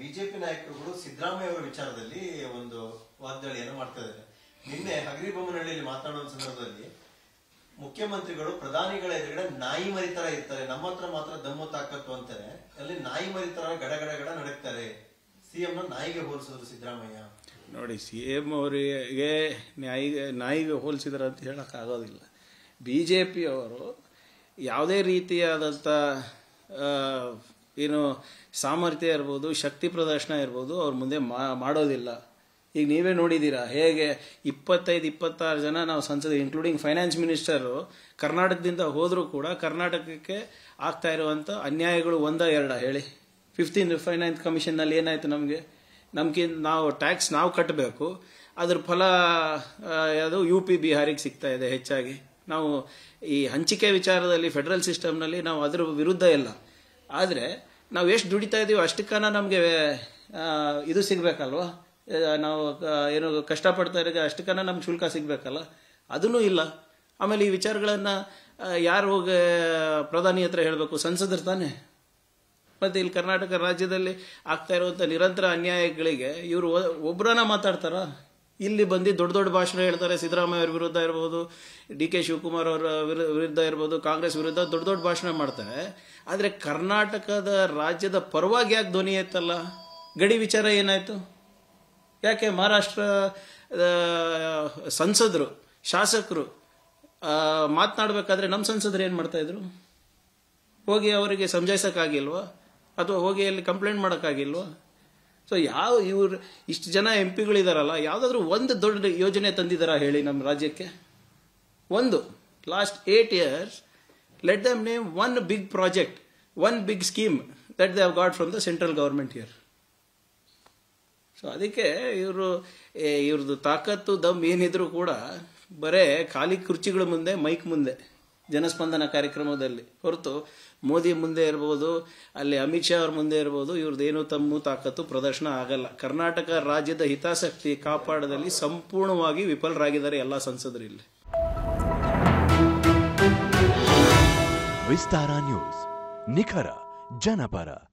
BJP ನಾಯಕರುಗಳು ಸಿದ್ದರಾಮಯ್ಯ ಅವರ ವಿಚಾರದಲ್ಲಿ ಒಂದು ವಾಗ್ದಾಳಿಯನ್ನು ಮಾಡ್ತಾ ಇದ್ದಾರೆ ನಿನ್ನೆ ಹಗರಿಬೊಮ್ಮನಹಳ್ಳಿಯಲ್ಲಿ ಮಾತನಾಡುವ ಸಂದರ್ಭದಲ್ಲಿ ಮುಖ್ಯಮಂತ್ರಿಗಳು ಪ್ರಧಾನಿಗಳ ಎದುರುಗಡೆ ನಾಯಿ ಮರಿತರ ಇರ್ತಾರೆ ನಮ್ಮ ಹತ್ರ ಮಾತ್ರ ದಮ್ಮು ತಾಕತ್ತು ಅಂತಾರೆ ಅಲ್ಲಿ ನಾಯಿ ಮರಿತರ ಗಡ ಗಡ ಗಡ ನಡಕ್ತಾರೆ ಸಿಎಂ ನ ನಾಯಿಗೆ ಹೋಲಿಸಿದ್ರು ಸಿದ್ದರಾಮಯ್ಯ ನೋಡಿ ಸಿ ಎಂ ಅವರಿಗೆ ನಾಯಿಗೆ ನಾಯಿಗೆ ಹೋಲಿಸಿದ್ರೆ ಅಂತ ಹೇಳೋಕ್ಕಾಗೋದಿಲ್ಲ ಬಿ ಜೆ ಪಿಯವರು ಯಾವುದೇ ರೀತಿಯಾದಂಥ ಆ, ಏನು ಸಾಮರ್ಥ್ಯ ಇರ್ಬೋದು ಶಕ್ತಿ ಪ್ರದರ್ಶನ ಇರ್ಬೋದು ಅವ್ರ ಮುಂದೆ ಮಾ- ಮಾಡೋದಿಲ್ಲ ಈಗ ನೀವೇ ನೋಡಿದ್ದೀರಾ ಹೇಗೆ ಇಪ್ಪತ್ತೈದು ಇಪ್ಪತ್ತಾರು ಜನ ನಾವು ಸಂಸದ ಇನ್ಕ್ಲೂಡಿಂಗ್ ಫೈನಾನ್ಸ್ ಮಿನಿಸ್ಟರು ಕರ್ನಾಟಕದಿಂದ ಹೋದರೂ ಕೂಡ ಕರ್ನಾಟಕಕ್ಕೆ ಆಗ್ತಾ ಇರುವಂಥ ಅನ್ಯಾಯಗಳು ಒಂದ ಎರಡ ಹೇಳಿ ಫಿಫ್ಟೀನ್ ಫೈನಾನ್ಸ್ ಕಮಿಷನ್ನಲ್ಲಿ ಏನಾಯ್ತು ನಮಗೆ ನಮ್ಗೆ ನಾವು ಟ್ಯಾಕ್ಸ್ ನಾವು ಕಟ್ಟಬೇಕು ಅದ್ರ ಫಲ ಆ, ಯಾವುದು ಯು ಪಿ ಬಿಹಾರಿಗೆ ಸಿಗ್ತಾ ಇದೆ ಹೆಚ್ಚಾಗಿ ನಾವು ಈ ಹಂಚಿಕೆ ವಿಚಾರದಲ್ಲಿ ಫೆಡರಲ್ ಸಿಸ್ಟಮ್ನಲ್ಲಿ ನಾವು ಅದ್ರ ವಿರುದ್ಧ ಇಲ್ಲ ಆದರೆ ನಾವು ಎಷ್ಟು ದುಡಿತಾ ಇದೀವೋ ಅಷ್ಟಕ್ಕನ ನಮಗೆ ಇದು ಸಿಗಬೇಕಲ್ವಾ ನಾವು ಆ, ಏನು ಕಷ್ಟಪಡ್ತಾ ಇರೋ ಅಷ್ಟಕ್ಕನ ನಮ್ಗೆ ಶುಲ್ಕ ಸಿಗಬೇಕಲ್ಲ ಅದನ್ನೂ ಇಲ್ಲ ಆಮೇಲೆ ಈ ವಿಚಾರಗಳನ್ನು ಯಾರು ಹೋಗಿ ಪ್ರಧಾನಿ ಹತ್ರ ಹೇಳಬೇಕು ಸಂಸದರು ತಾನೇ ಮತ್ತೆ ಇಲ್ಲಿ ಕರ್ನಾಟಕ ರಾಜ್ಯದಲ್ಲಿ ಆಗ್ತಾ ಇರುವಂತ ನಿರಂತರ ಅನ್ಯಾಯಗಳಿಗೆ ಇವರು ಒಬ್ಬರನ್ನ ಮಾತಾಡ್ತಾರ ಇಲ್ಲಿ ಬಂದು ದೊಡ್ಡ ದೊಡ್ಡ ಭಾಷಣ ಹೇಳ್ತಾರೆ ಸಿದ್ದರಾಮಯ್ಯ ಅವ್ರ ವಿರುದ್ಧ ಇರ್ಬೋದು ಡಿ ಕೆ ಶಿವಕುಮಾರ್ ಅವರ ವಿರು- ವಿರುದ್ಧ ಇರ್ಬೋದು ಕಾಂಗ್ರೆಸ್ ವಿರುದ್ಧ ದೊಡ್ಡ ದೊಡ್ಡ ಭಾಷಣ ಮಾಡ್ತಾರೆ ಆದರೆ ಕರ್ನಾಟಕದ ರಾಜ್ಯದ ಪರವಾಗಿ ಯಾಕೆ ಧ್ವನಿ ಎತ್ತಲ್ಲ ಗಡಿ ವಿಚಾರ ಏನಾಯ್ತು ಯಾಕೆ ಮಹಾರಾಷ್ಟ್ರ ಆ, ಸಂಸದರು ಶಾಸಕರು ಆ, ಮಾತನಾಡ್ಬೇಕಾದ್ರೆ ನಮ್ಮ ಸಂಸದರು ಏನು ಮಾಡ್ತಾ ಇದ್ರು ಹೋಗಿ ಅವರಿಗೆ ಸಮಜಾಯಿಸಕ್ಕಾಗಿಲ್ವಾ ಅಥವಾ ಹೋಗಿ ಅಲ್ಲಿ ಕಂಪ್ಲೇಂಟ್ ಮಾಡೋಕ್ಕಾಗಿಲ್ವಾ ಸೊ ಯಾವ ಇವ್ರು ಇಷ್ಟು ಜನ ಎಂ ಪಿಗಳಿದಾರಲ್ಲ ಯಾವುದಾದ್ರೂ ಒಂದು ದೊಡ್ಡ ಯೋಜನೆ ತಂದಿದ್ದಾರಾ ಹೇಳಿ ನಮ್ಮ ರಾಜ್ಯಕ್ಕೆ ಒಂದು last eight years let them name one big project one big scheme that they have got from the central government here so ಅದಕ್ಕೆ ಇವರು ಇವ್ರದ್ದು ತಾಕತ್ತು ದಮ್ ಏನಿದ್ರು ಕೂಡ ಬರೇ ಖಾಲಿ ಕುರ್ಚಿಗಳ ಮುಂದೆ ಮೈಕ್ ಮುಂದೆ ಜನಸ್ಪಂದನ ಕಾರ್ಯಕ್ರಮದಲ್ಲಿ ಹೊರತು ಮೋದಿ ಮುಂದೆ ಇರ್ಬೋದು ಅಲ್ಲಿ ಅಮಿತ್ ಶಾ ಅವ್ರ ಮುಂದೆ ಇರ್ಬೋದು ಇವ್ರದ್ದೇನು ತಮ್ಮ ತಾಕತ್ತು ಪ್ರದರ್ಶನ ಆಗಲ್ಲ ಕರ್ನಾಟಕ ರಾಜ್ಯದ ಹಿತಾಸಕ್ತಿ ಕಾಪಾಡದಲ್ಲಿ ಸಂಪೂರ್ಣವಾಗಿ ವಿಫಲರಾಗಿದ್ದಾರೆ ಎಲ್ಲ ಸಂಸದರು ಇಲ್ಲಿ ವಿಸ್ತಾರ ನ್ಯೂಸ್ ನಿಖರ ಜನಪರ